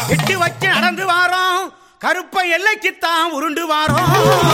எட்டு வச்சு நடந்து வாரோம் கருப்ப எல்லைக்குத்தான் உருண்டு வாரோம்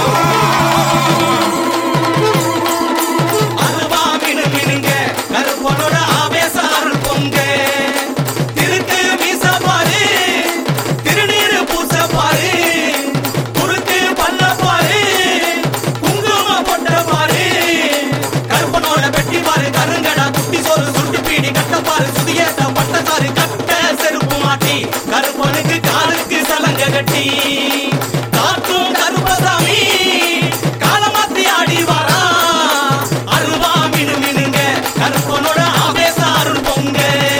அருவா மினு மினுங்க கருப்பனோட ஆவேச அருள் பொங்க திருக்கு மீச பாரு திருநீரு பூச பாரு குறுக்கு பல்ல பாரு குங்கும பொட்ட பாரு கருப்பனோட வெட்டி பாரு கருங்கடா குட்டி சோறு சுட்டு பீடி கட்ட பாரு சுதியேத்த பட்டசாரு கட்ட செருப்பு மாட்டி கருப்பனுக்கு காலுக்கு சலங்க கட்டி காக்கும் கருப்பசாமி காலமாத்தி ஆடி வரா அருவா மினு மினுங்க கருப்பனோட ஆவேச அருள் பொங்க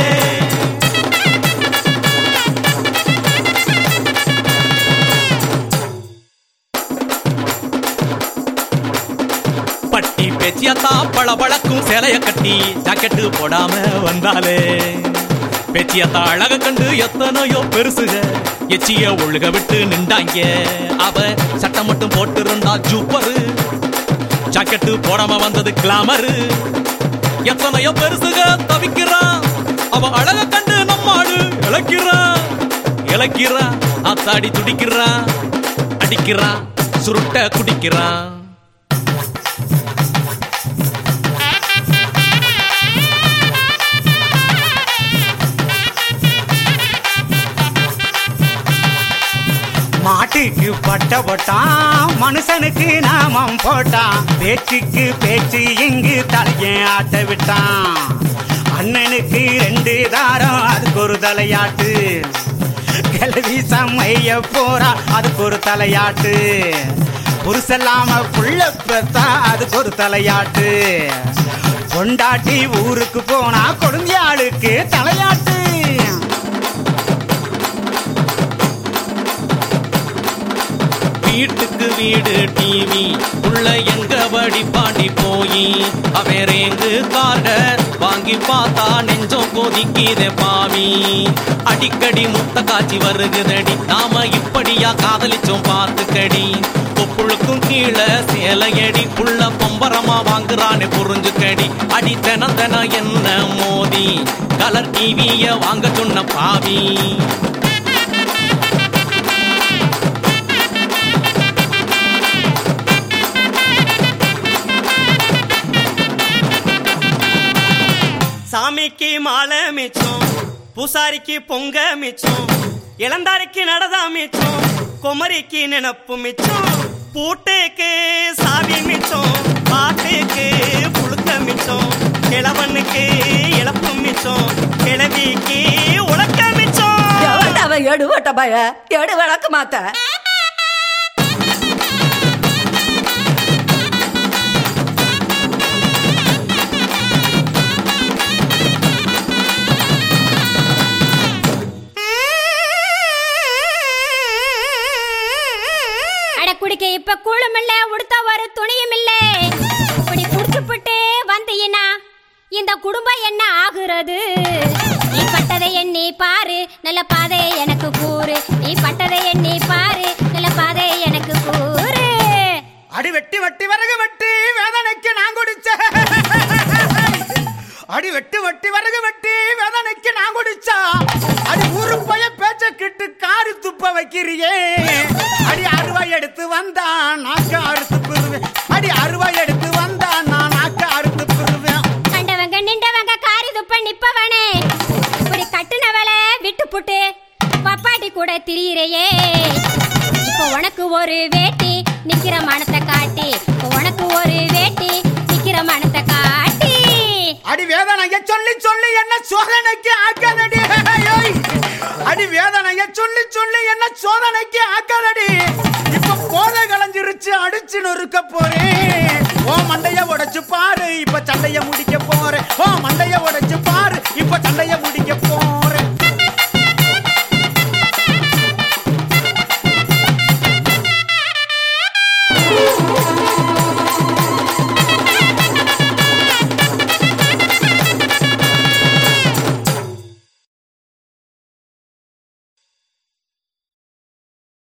பட்டி பேச்சியத்தா பளபளக்கும் சேலைய கட்டி ஜாக்கெட்டு போடாம வந்தாலே பேச்சியத்தா அழக கண்டு எத்தனையோ பெருசுக எச்சிய ஒழுக விட்டு நின்றாங்க அவ சட்டை மட்டும் போட்டு இருந்தா ஜூப்பரு ஜாக்கெட்டு போடாம வந்தது கிளாமரு எத்தனையோ பெருசுக தவிக்கிறான் அவ அழக கண்டு நம்மாடு இழக்கிறான் இழக்கிறான் அத்தாடி துடிக்கிறான் அடிக்கிறான் சுருட்ட குடிக்கிறான் மாட்டுக்கு பட்ட போட்டான் மனுஷனுக்கு நாமம் போட்டான் பேச்சுக்கு பேச்சு இங்கு தலையை ஆட்ட விட்டான் அண்ணனுக்கு ரெண்டு தாரம் அதுக்கு ஒரு தலையாட்டு கிளவி சமைய போறா அதுக்கு ஒரு தலையாட்டு புருஷல்லாம புள்ள பெத்தா அதுக்கு ஒரு தலையாட்டு கொண்டாட்டி ஊருக்கு போனா கொடுந்தியாளுக்கு தலையாட்டு வீட்டுக்கு வீடு டிவி உள்ள எங்க வடி பாண்டி போய் அவரேங்கு கார்ட வாங்கி பார்த்தா நெஞ்சம் கொதிக்குதே பாவி அடிக்கடி முத்த காட்சி வருகுதடி நாம இப்படியா காதலிச்சோம் பார்த்துக்கடி கொப்புளுக்கும் கீழே சேலையடி புள்ள பம்பரமா வாங்குறானே புரிஞ்சுக்கடி அடி தினம் தினம் என்ன மோதி கலர் டிவிய வாங்க சொன்ன பாவி சாமிக்கு மாலை மிச்சம் பூசாரிக்கு பொங்க மிச்சம் இளந்தாரிக்கு நடதா மிச்சம் குமரிக்கு நினப்பு மிச்சம் பூட்டுக்கு சாவி மிச்சம் பாட்டுக்கு புழுக்க மிச்சம் கிழவனுக்கு இழப்பு மிச்சம் கிழவிக்கு உலக்க மிச்சம் எவன்டவ எடுவட்ட பய எடு விளக்க மாத்த அட குடிக்க இப்ப கூழும் இல்ல உடுத்த ஒரு துணியும் இல்ல இப்படி குடிச்சுப்புட்டு வந்தீங்கன்னா இந்த குடும்பம் என்ன ஆகுறது நீ பட்டதை எண்ணி பாரு நல்ல பாதை எனக்கு கூறு நீ பட்டதை எண்ணி பாரு நல்ல பாதை எனக்கு கூறு அடி வெட்டி வெட்டி வரகு வெட்டி வேதனைக்கு நான் குடிச்ச அடி வெட்டி வெட்டி வரகு வெட்டி வேதனைக்கு நான் குடிச்சா அடி ஊரு பைய பேச்ச கிட்டு காரி துப்ப வைக்கிறியே அடி அருவாய் எடுத்து வந்தா நாக்க அறுத்து பிருவேன் அடி அருவாய் எடுத்து வந்தா நான் நாக்க அறுத்து பிருவேன் கண்டவங்க நின்றவங்க காரி துப்ப நிப்பவனே இப்படி கட்டுனவளை விட்டு புட்டு பப்பாட்டி கூட திரியிறையே இப்போ உனக்கு ஒரு வேட்டி நிக்கிற மனத்தை காட்டி இப்போ உனக்கு ஒரு வேட்டி நிக்கிற மனத்தை காட்டி அடி வேதனைய சொல்லி சொல்லி என்ன சோதனைக்கு ஆக்காதடி ஐயோய். அடி வேதனைய சொல்லி சொல்லி என்ன சோதனைக்கு ஆக்காதடி இப்ப போதை களைஞ்சிருச்சு அடிச்சு நொறுக்க போறேன் ஓ மண்டைய உடைச்சு பாரு இப்ப சண்டைய முடிக்க போறேன் ஓ மண்டைய உடைச்சு பாரு இப்ப சண்டைய முடிக்க போறேன்